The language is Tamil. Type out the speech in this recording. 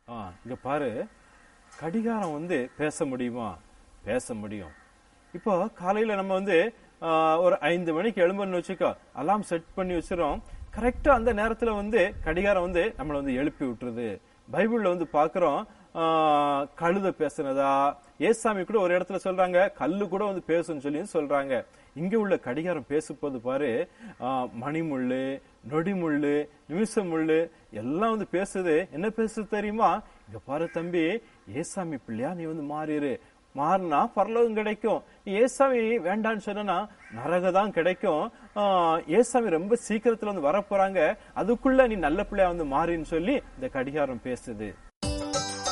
ஆ, இங்க பாரு கடிகாரம் வந்து பேச முடியுமா பேச முடியும் இப்போ காலையில நம்ம வந்து ஆ, ஒரு ஐந்து மணிக்கு எழும்புன்னு வச்சுக்கோ அலாம் செட் பண்ணி வச்சிரும் கரெக்டா அந்த நேரத்துல வந்து கடிகாரம் வந்து நம்மளை வந்து எழுப்பி விட்டுருது பைபிள்ல வந்து பாக்குறோம் ஆ, கழுத பேசுனதா ஏசாமி கூட ஒரு இடத்துல சொல்றாங்க கல்லு கூட வந்து பேசுன்னு சொல்லி சொல்றாங்க இங்க உள்ள கடிகாரம் பேசும்போது பாரு ஆ, மணிமுள்ளு நொடிமுள்ளு நிமிஷமுள்ளு எல்லாம் வந்து பேசுது என்ன பேசுது தெரியுமா இங்க பாரு தம்பி ஏசாமி பிள்ளையா நீ வந்து மாறிடு மாறினா பரலோகம் கிடைக்கும் ஏசாமி வேண்டான்னு சொன்னா நரக தான் கிடைக்கும் ஆஹ் ஏசாமி ரொம்ப சீக்கிரத்துல வந்து வரப்போறாங்க அதுக்குள்ள நீ நல்ல பிள்ளையா வந்து மாறின்னு சொல்லி இந்த கடிகாரம் பேசுது